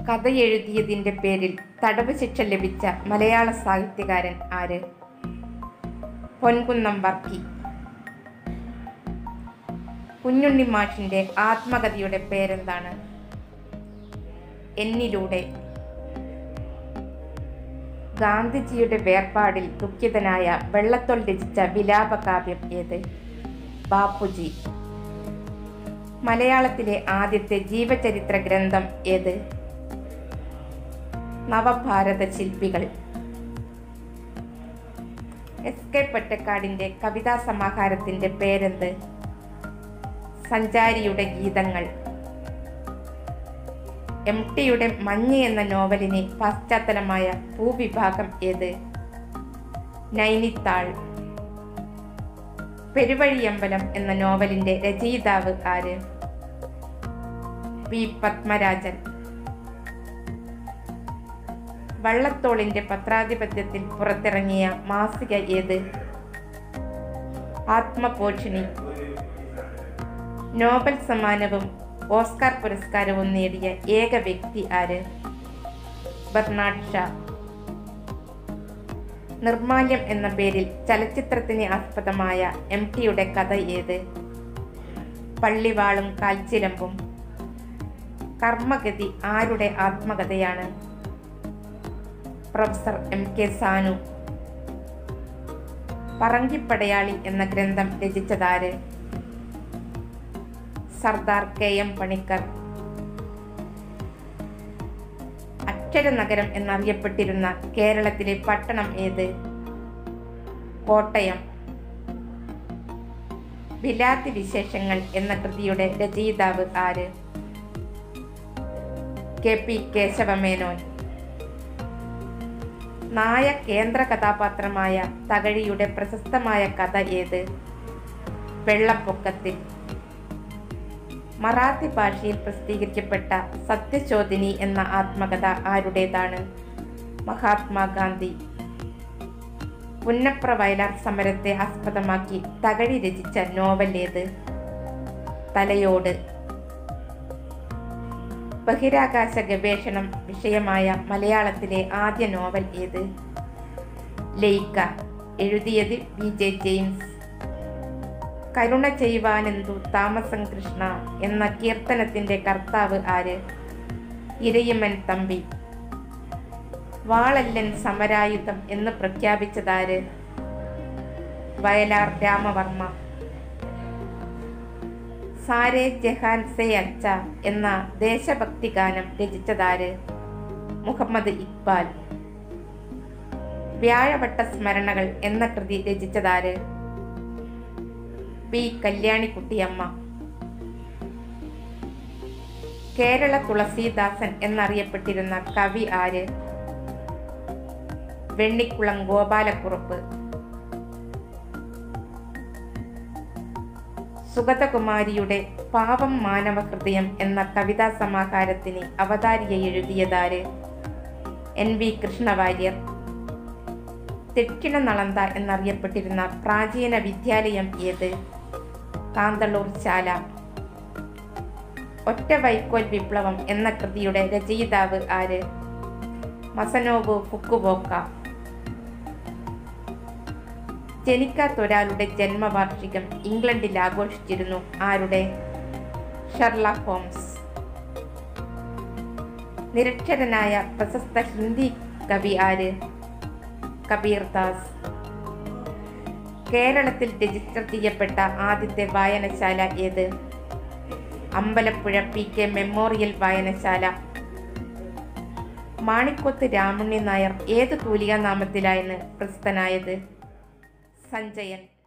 കഥ എഴുതിയതിൻ്റെ പേരിൽ തടവ് ശിക്ഷ ലഭിച്ച മലയാള സാഹിത്യകാരൻ ആര് പൊൻകുന്നം വർക്കി കുഞ്ഞുണ്ണി മാഷിൻ്റെ ആത്മകഥയുടെ പേരെന്താണ് എന്നിലൂടെ ഗാന്ധിജിയുടെ വേർപാടിൽ ദുഃഖിതനായ വെള്ളത്തോൾ രചിച്ച വിലാപകാവ്യം ഏത് ബാപ്പുജി മലയാളത്തിലെ ആദ്യത്തെ ജീവചരിത്ര ഗ്രന്ഥം ഏത് നവഭാരത ശില്പികൾ എസ് കെ പൊറ്റക്കാടിൻ്റെ കവിതാ സമാഹാരത്തിൻ്റെ പേരെന്ത് സഞ്ചാരിയുടെ ഗീതങ്ങൾ എം ടിയുടെ മഞ്ഞ് എന്ന നോവലിന് പശ്ചാത്തലമായ ഭൂവിഭാഗം ഏത് നൈനിത്താൾ പെരുവഴിയമ്പലം എന്ന നോവലിന്റെ രചയിതാവ് ആര് വി പത്മരാജൻ വള്ളത്തോളിന്റെ പത്രാധിപത്യത്തിൽ പുറത്തിറങ്ങിയ മാസിക ഏത് ആത്മപോഷിണി നോബൽ സമ്മാനവും ഓസ്കാർ പുരസ്കാരവും നേടിയ ഏക വ്യക്തി ആര് ബർണാഡ് ഷാ നിർമാല്യം എന്ന പേരിൽ ചലച്ചിത്രത്തിന് ആസ്പദമായ എം ടിയുടെ കഥ ഏത് പള്ളിവാളും കാൽച്ചിലമ്പും കർമ്മഗതി ആരുടെ ആത്മകഥയാണ് professor M K Sanu Parankippadayali എന്ന ഗ്രന്ഥം രചിച്ചതാര് സർദാർ കെ എം പണിക്കർ അക്ഷരനഗരം എന്നറിയപ്പെട്ടിരുന്ന കേരളത്തിലെ പട്ടണം ഏത് കോട്ടയം വിലാത്തി വിശേഷങ്ങൾ എന്ന കൃതിയുടെ രചയിതാവ് ആര് കെ പി കേശവമേനോൻ നായ കേന്ദ്ര കഥാപാത്രമായ തകഴിയുടെ പ്രശസ്തമായ കഥ ഏത് വെള്ളപ്പൊക്കത്തിൽ മറാത്തി ഭാഷയിൽ പ്രസിദ്ധീകരിക്കപ്പെട്ട സത്യശോധിനി എന്ന ആത്മകഥ ആരുടേതാണ് മഹാത്മാഗാന്ധി പുന്നപ്ര വയലാർ സമരത്തെ ആസ്പദമാക്കി തകഴി രചിച്ച നോവൽ ഏത് തലയോട് ബഹിരാകാശ ഗവേഷണം വിഷയമായ മലയാളത്തിലെ ആദ്യ നോവൽ ഏത് ലെയ്ക്ക എഴുതിയത് വി ജെ ജെയിംസ് കരുണ ചെയ്യുവാനെന്തു താമസം കൃഷ്ണ എന്ന കീർത്തനത്തിന്റെ കർത്താവ് ആര് ഇരയിമൻ തമ്പി വാളല്ലൻ സമരായുധം എന്ന് പ്രഖ്യാപിച്ചതാര് വയലാർ രാമവർമ്മ സാരേ ജഹാൻ സെ അച്ച എന്ന ദേശഭക്തി ഗാനം രചിച്ചതാര് മുഹമ്മദ് ഇക്ബാൽ വ്യാഴവട്ട സ്മരണകൾ എന്ന കൃതി രചിച്ചതാര് പി കല്യാണിക്കുട്ടിയമ്മ കേരള തുളസീദാസൻ എന്നറിയപ്പെട്ടിരുന്ന കവി ആര് വെണ്ണിക്കുളം ഗോപാലക്കുറുപ്പ് സുഗതകുമാരിയുടെ പാവം മാനവ ഹൃദയം എന്ന കവിതാ സമാഹാരത്തിന് അവതാരിക എഴുതിയതാര് എൻ വി കൃഷ്ണവാര്യർ തെക്കിണ നളന്ത എന്നറിയപ്പെട്ടിരുന്ന പ്രാചീന വിദ്യാലയം ഏത് കാന്തളൂർ ശാല ഒറ്റ വൈക്കോൽ വിപ്ലവം എന്ന കൃതിയുടെ രചയിതാവ് ആര് മസനോബു ഫുക്കുവോക്ക ജനിക്കാത്തൊരാളുടെ ജന്മവാർഷികം ഇംഗ്ലണ്ടിൽ ആഘോഷിച്ചിരുന്നു ആരുടെ ഷർല ഹോംസ് നിരക്ഷരനായ പ്രശസ്ത ഹിന്ദി കവി ആര് കബീർ ദാസ് കേരളത്തിൽ രജിസ്റ്റർ ചെയ്യപ്പെട്ട ആദ്യത്തെ വായനശാല ഏത് അമ്പലപ്പുഴ പി കെ മെമ്മോറിയൽ വായനശാല മാണിക്കോത്ത് രാമുണ്ണി നായർ ഏത് തൂലികാനാമത്തിലായിരുന്നു പ്രസിദ്ധനായത് സഞ്ജയൻ